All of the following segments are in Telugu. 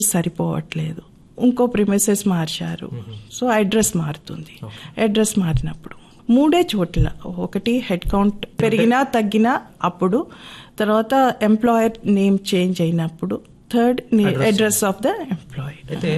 సరిపోవట్లేదు ఇంకో ప్రిమిసెస్ మార్చారు సో అడ్రస్ మారుతుంది అడ్రస్ మారినప్పుడు మూడే చోట్ల ఒకటి హెడ్ కౌంట్ పెరిగినా తగ్గినా అప్పుడు తర్వాత ఎంప్లాయర్ నేమ్ చేంజ్ అయినప్పుడు third address of the employee అయితే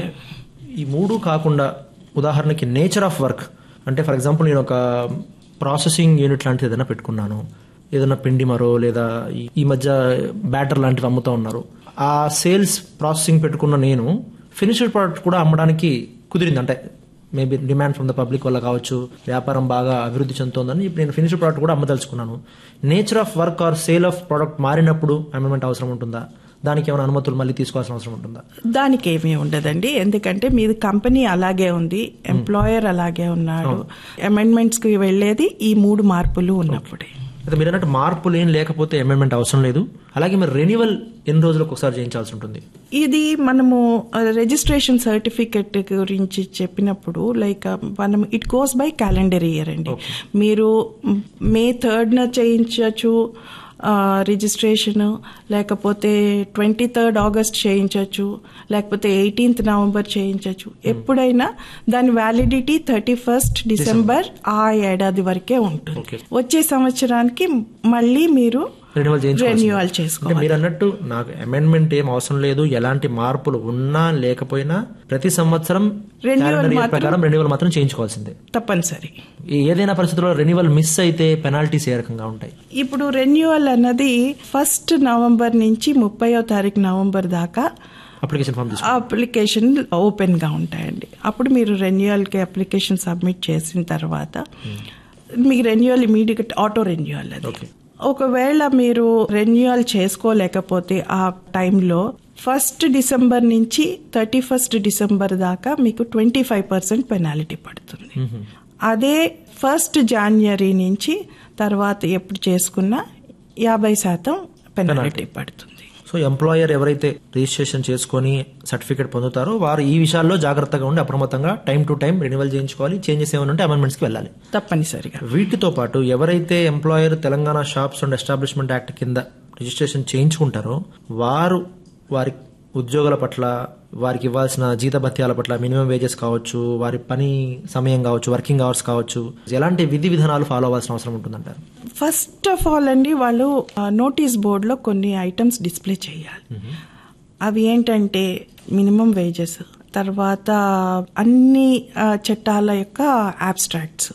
ఈ మూడు కాకుండా ఉదాహరణకి నేచర్ ఆఫ్ వర్క్ అంటే ఫర్ ఎగ్జాంపుల్ నేను ఒక ప్రాసెసింగ్ యూనిట్ లాంటిది ఏదైనా పెట్టుకున్నాను ఏదైనా పిండి మరో లేదా ఈ- ఈ మధ్య బ్యాటర్ లాంటివి అమ్ముతూ ఉన్నారు ఆ సేల్స్ ప్రాసెసింగ్ పెట్టుకున్న నేను ఫినిష్డ్ ప్రోడక్ట్ కూడా అమ్మడానికి కుదిరింది అంటే maybe demand from the public వల్ల కావచ్చు వ్యాపారం బాగా అభివృద్ధి చెందుతోందని ఇప్పుడు నేను ఫినిష్డ్ ప్రోడక్ట్ కూడా అమ్మదలుచుకున్నాను nature of work or sale of product మారినప్పుడు అమెండ్మెంట్ అవసరం ఉంటుందా దానికి ఏమైనా అనుమతులు మళ్ళీ తీసుకోవాల్సిన అవసరం ఉంటుందా దానికి ఏమీ ఉండదండి ఎందుకంటే మీది కంపెనీ అలాగే ఉంది ఎంప్లాయర్ అలాగే ఉన్నాడు అమెండ్మెంట్స్ కి వెళ్లేది ఈ మూడు మార్పులు ఉన్నప్పుడే అయితే మీరు అన్నట్టు మార్పులు ఏం లేకపోతే అమెండ్మెంట్ అవసరం లేదు అలాగే మరి రెన్యువల్ ఎన్ని రోజులకు ఒకసారి చేయించాల్సి ఉంటుంది ఇది మనము రిజిస్ట్రేషన్ సర్టిఫికెట్ గురించి చెప్పినప్పుడు లైక్ మనం it goes by calendar year అండి మీరు మే థర్డ్న చేయించవచ్చు రిజిస్ట్రేషన్ లేకపోతే ట్వంటీ థర్డ్ ఆగస్ట్ చేయించవచ్చు లేకపోతే ఎయిటీన్త్ నవంబర్ చేయించవచ్చు ఎప్పుడైనా దాని వ్యాలిడిటీ థర్టీ ఫస్ట్ డిసెంబర్ ఆ ఏడాది వరకే ఉంటుంది వచ్చే సంవత్సరానికి మళ్ళీ మీరు రెన్యువల్ చేయించుకోవాలి రెన్యువల్ అంటే చేసుకోవాలి మీరు అన్నట్టు నాకు అమెండ్మెంట్ ఏం అవసరం లేదు ఎలాంటి మార్పులు ఉన్నా లేకపోయినా ప్రతి సంవత్సరం Renewal calendar year మాత్రం- ప్రకారం రెన్యువల్ మాత్రం చేయించుకోవాల్సిందే తప్పనిసరి ఈ ఏదైనా పరిస్థితుల్లో రెన్యువల్ మిస్ అయితే పెనాల్టీస్ ఏ రకంగా ఉంటాయి ఇప్పుడు రెన్యువల్ అన్నది ఫస్ట్ నవంబర్ నుంచి ముప్పయో తారీఖు నవంబర్ దాకా అప్లికేషన్ ఫామ్ తీసుకో అప్లికేషన్ ఓపెన్ గా ఉంటాయండి అప్పుడు మీరు రెన్యువల్ కి అప్లికేషన్ సబ్మిట్ చేసిన తర్వాత మీకు రెన్యువల్ ఇమీడియట్ ఆటో రెన్యువల్ అది Okay. ఒకవేళ మీరు రెన్యువల్ చేసుకోలేకపోతే ఆ టైంలో ఫస్ట్ డిసెంబర్ నుంచి థర్టీ ఫస్ట్ డిసెంబర్ దాకా మీకు ట్వంటీ ఫైవ్ పర్సెంట్ పెనాలిటీ పడుతుంది అదే ఫస్ట్ జాన్వరి నుంచి తర్వాత ఎప్పుడు చేసుకున్నా యాభై శాతం పెనాలిటీ పడుతుంది సో ఎంప్లాయర్ ఎవరైతే రిజిస్ట్రేషన్ చేసుకొని సర్టిఫికేట్ పొందుతారో వారు ఈ విషయాల్లో జాగ్రత్తగా ఉండి అప్రమత్తంగా టైం టు టైం రెన్యువల్ చేయించుకోవాలి చేంజెస్ ఏమైనా ఉంటే amendments కి వెళ్ళాలి తప్పనిసరిగా వీటితో పాటు ఎవరైతే employer Telangana shops and establishment act కింద రిజిస్ట్రేషన్ చేయించుకుంటారో వారు వారి ఉద్యోగుల పట్ల వారికి ఇవ్వాల్సిన జీతభత్యాల పట్ల మినిమం వేజెస్ కావచ్చు వారి పని సమయం కావచ్చు వర్కింగ్ అవర్స్ కావచ్చు ఎలాంటి విధి విధానాలు ఫాలో అవ్వాల్సిన అవసరం ఉంటుందంటారు ఫస్ట్ ఆఫ్ ఆల్ అండి వాళ్ళు నోటీస్ బోర్డులో కొన్ని ఐటమ్స్ డిస్ప్లే చేయాలి అవి ఏంటంటే మినిమం వేజెస్ తర్వాత అన్ని ఆ, చట్టాల యొక్క abstracts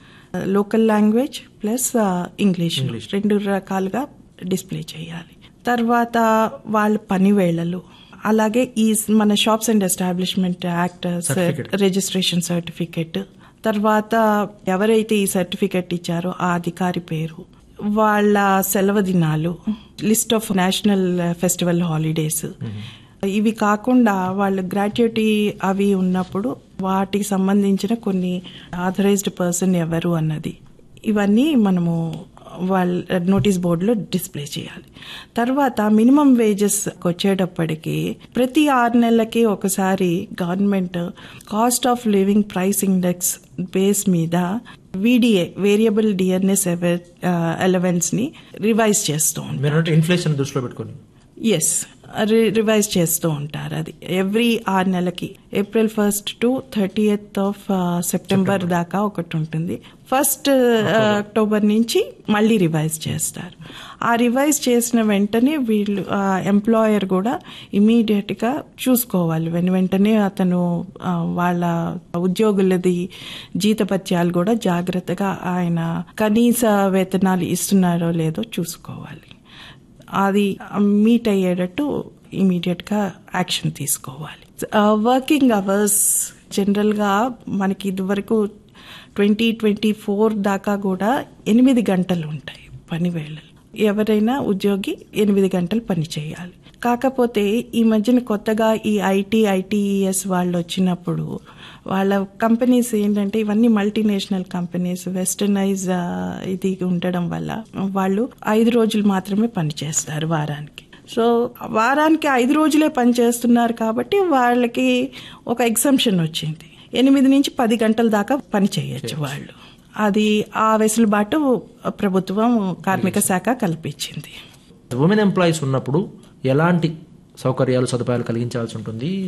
local language plus English రెండు రకాలుగా డిస్ప్లే చేయాలి తర్వాత వాళ్ళ పని వేళలు అలాగే ఈ మన shops and establishment act registration certificate తర్వాత ఎవరైతే ఈ సర్టిఫికెట్ ఇచ్చారో ఆ అధికారి పేరు వాళ్ళ సెలవు దినాలు list of national festival holidays ఇవి కాకుండా వాళ్ళు గ్రాట్యుటీ అవి ఉన్నప్పుడు వాటికి సంబంధించిన కొన్ని ఆథరైజ్డ్ పర్సన్ ఎవరు అన్నది ఇవన్నీ మనము వాళ్ళ నోటీస్ బోర్డులో డిస్ప్లే చేయాలి తర్వాత మినిమం వేజెస్ వచ్చేటప్పటికి ప్రతి ఆరు నెలలకి ఒకసారి government cost of living price index base మీద విడిఏ వేరియబుల్ డిఎన్ఎస్ ఎలవెన్స్ ని రివైజ్ చేస్తూ ఉంటారు మీరు అంటే ఇన్ఫ్లేషన్ దృష్టిలో పెట్టుకొని ఎస్ రివైజ్ చేస్తూ ఉంటారు అది ఎవ్రీ ఆరు నెలకి April first to thirty eighth of September దాకా ఒకటి ఉంటుంది ఫస్ట్ అక్టోబర్ నుంచి మళ్ళీ రివైజ్ చేస్తారు ఆ రివైజ్ చేసిన వెంటనే వీళ్ళు ఎంప్లాయర్ కూడా ఇమీడియట్ గా చూసుకోవాలి వెను వెంటనే అతను ఆ, వాళ్ళ ఉద్యోగులది జీతపత్యాలు కూడా జాగ్రత్తగా ఆయన కనీస వేతనాలు ఇస్తున్నారో లేదో చూసుకోవాలి అది మీట్ అయ్యేటట్టు ఇమీడియట్ గా యాక్షన్ తీసుకోవాలి వర్కింగ్ అవర్స్ జనరల్ గా మనకి ఇదివరకు ట్వంటీ ట్వంటీ ఫోర్ దాకా కూడా ఎనిమిది గంటలు ఉంటాయి పని వేళలు ఎవరైనా ఉద్యోగి ఎనిమిది గంటలు పని చేయాలి కాకపోతే ఈ మధ్యన కొత్తగా ఈ ఐటీ ఐటీఈఎస్ వాళ్ళు వచ్చినప్పుడు వాళ్ళ కంపెనీస్ ఏంటంటే ఇవన్నీ మల్టీనేషనల్ కంపెనీస్ వెస్టర్నైజ్ ఇది ఉండడం వల్ల వాళ్ళు ఐదు రోజులు మాత్రమే పని చేస్తారు వారానికి సో వారానికి ఐదు రోజులే పని చేస్తున్నారు కాబట్టి వాళ్ళకి ఒక ఎగ్జంప్షన్ వచ్చింది ఎనిమిది నుంచి పది గంటల దాకా పని చేయొచ్చు వాళ్ళు అది ఆ వెసులుబాటు ప్రభుత్వం కార్మిక శాఖ కల్పించింది ఉమెన్ ఎంప్లాయీస్ ఉన్నప్పుడు ఎలాంటి సౌకర్యాలు సదుపాయాలు కలిగించాల్సి ఉంటుంది